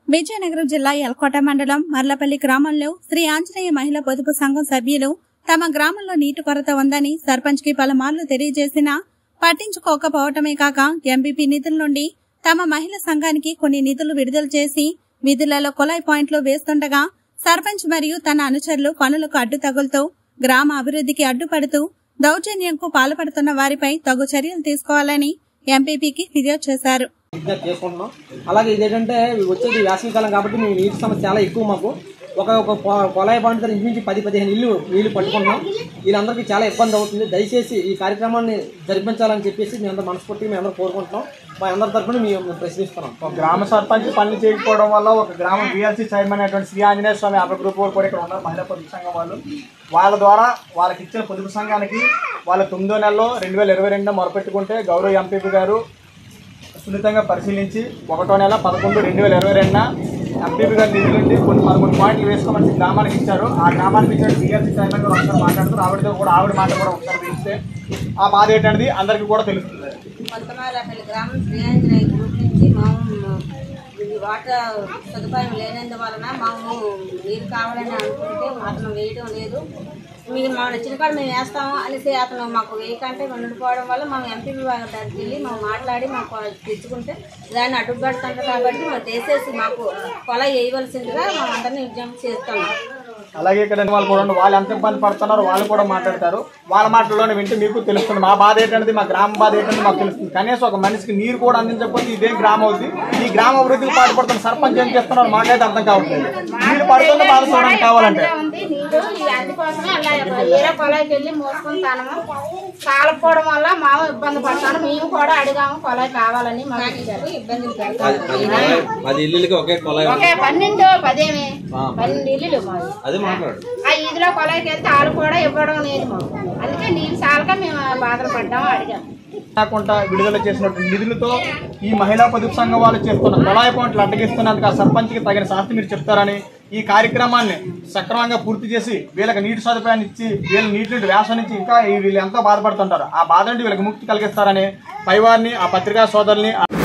విజయనగరం జిల్లా ఎల్కోట మండలం మర్లపల్లి గ్రామంలో శ్రీ ఆంజనేయ మహిళా పొదుపు సంఘం సభ్యులు తమ గ్రామంలో నీటి కొరత ఉందని సర్పంచ్ కి పలుమార్లు తెలియజేసినా పట్టించుకోకపోవటమే కాక ఎంపీపీ నిధుల నుండి తమ మహిళా సంఘానికి కొన్ని నిధులు విడుదల చేసి విధులలో కొలాయి పాయింట్లు వేస్తుండగా సర్పంచ్ మరియు తన అనుచరులు పనులకు అడ్డు తగులుతూ గ్రామ అభివృద్ధికి అడ్డుపడుతూ దౌర్జన్యంకు పాల్పడుతున్న వారిపై తగు చర్యలు తీసుకోవాలని ఎంపీపీకి ఫిర్యాదు చేశారు విజ్ఞప్తి చేసుకుంటున్నాం అలాగే ఇదేంటంటే వచ్చేది వేసవికాలం కాబట్టి మేము నీటి సమస్య చాలా ఎక్కువ మాకు ఒక ఒక పొ- పొలాయి పాయింట్ దగ్గర ఇంచుమించు పది పదిహేను ఇల్లు నీళ్లు పట్టుకుంటున్నాం వీళ్ళందరికీ చాలా ఇబ్బంది అవుతుంది దయచేసి ఈ కార్యక్రమాన్ని జరిపించాలని చెప్పేసి మేము అందరూ మనస్ఫూర్తిగా మేము అందరూ కోరుకుంటున్నాం మా అందరి తరఫున మేము ప్రశ్నిస్తున్నాం ఒక గ్రామ సర్పంచ్ పనులు చేయకపోవడం వల్ల ఒక గ్రామ బిఎల్సీ చైర్మన్ అయినటువంటి శ్రీ ఆంజనేయ స్వామి అభయ గ్రూప్ వారు కూడా ఇక్కడ ఉన్నారు మహిళా పొదుపు సంఘం వాళ్ళు వాళ్ళ ద్వారా వాళ్ళకి ఇచ్చిన పొదుపు సంఘానికి వాళ్ళ తొమ్మిదో నెలలో రెండు వేల ఇరవై రెండున మొరపెట్టుకుంటే గౌరవ ఎంపీపీ గారు సున్నితంగా పరిశీలించి ఒకటో నెల పదకొండు రెండు వేల ఇరవై రెండున ఎంపీపీ గారి నిధుల నుండి కొన్ని పదకొండు పాయింట్లు వేసుకోమని గ్రామానికి ఇచ్చారు ఆ గ్రామానికి ఇచ్చిన బిఎల్సీ చైర్మన్ గారు ఒకసారి మాట్లాడుతూ ఆవిడతో కూడా ఆవిడ మాట కూడా ఒకసారి వేస్తే ఆ బాధ ఏంటనేది అందరికీ కూడా తెలుస్తుంది కొత్తమాలపల్లి గ్రామం శ్రీయాంజనేయ గ్రూప్ నుంచి మేము ఇది వాటర్ సదుపాయం లేనందువలన మేము నీరు కావాలని అనుకుంటే అతను వేయడం లేదు మీరు మా నచ్చిన కాడ మేము వేస్తాము అనేసి అతను మాకు వేయకంటే ఉండిపోవడం వల్ల మేము ఎంపీ దగ్గరికి వెళ్ళి మేము మాట్లాడి మాకు తెచ్చుకుంటే దాన్ని అడ్డుపడుతుంటారు కాబట్టి మేము తీసేసి మాకు పొల వేయవలసిందిగా మేము అందరినీ విజ్ఞప్తి చేస్తాము అలాగే ఇక్కడ వాళ్ళు కూడా ఉన్నారు. వాళ్ళు ఎంత ఇబ్బంది పడుతున్నారో వాళ్ళు కూడా మాట్లాడతారు వాళ్ళ మాటల్లోనే వింటే మీకు తెలుస్తుంది మా బాధ ఏంటనేది మా గ్రామ బాధ ఏంటనేది మాకు తెలుస్తుంది కనీసం ఒక మనిషికి నీరు కూడా అందించకపోతే ఇదేం గ్రామం అవుతుంది ఈ గ్రామ అభివృద్ధికి పాటుపడుతున్న సర్పంచ్ ఏం చేస్తున్నారు మాకైతే అర్థం కావట్లేదు నీరు పడుతున్న బాధ చూడడానికి కావాలంటే ఉంది నీరు ఈ అందుకోసమే అలా వేరే పొలాయికి వెళ్ళి మోసుకుంటాము కాలకపోవడం వల్ల మాము ఇబ్బంది పడతాను మేము కూడా అడిగాము పొలాయి కావాలని మాకు ఇచ్చారు ఇబ్బందులు పది పెడతాము పది కొలాయి- పది ఇల్లులకి ఒకే కొలాయి ఉంది. ఒకే పన్నెండు పదేమి పన్నెండు ఇల్లులు మావి అదే మాట్లాడు ఆ ఇదిలో పొలాయికి వెళ్తే వాళ్ళు కూడా ఇవ్వడం లేదు మాకు అందుకే నీళ్ళు చాలక మేము బాధలు పడ్డాము అడిగాము కాకుండా విడుదల చేసినట్టు నిధులతో ఈ మహిళా పొదుపు సంఘం వాళ్ళు చేస్తున్న కొలాయి పాయింట్లు అడ్డగిస్తున్నందుకు ఆ సర్పంచ్కి తగిన శాస్తి మీరు చెప్తారని ఈ కార్యక్రమాన్ని సక్రమంగా పూర్తి చేసి వీళ్ళకి నీటి సదుపాయాన్ని ఇచ్చి వీళ్ళ నీటి నుండి వ్యాసం నుంచి ఇంకా ఈ వీళ్ళు ఎంతో బాధపడుతుంటారు ఆ బాధ నుండి వీళ్ళకి ముక్తి కలిగిస్తారని పైవారిని ఆ పత్రికా సోదరుల్ని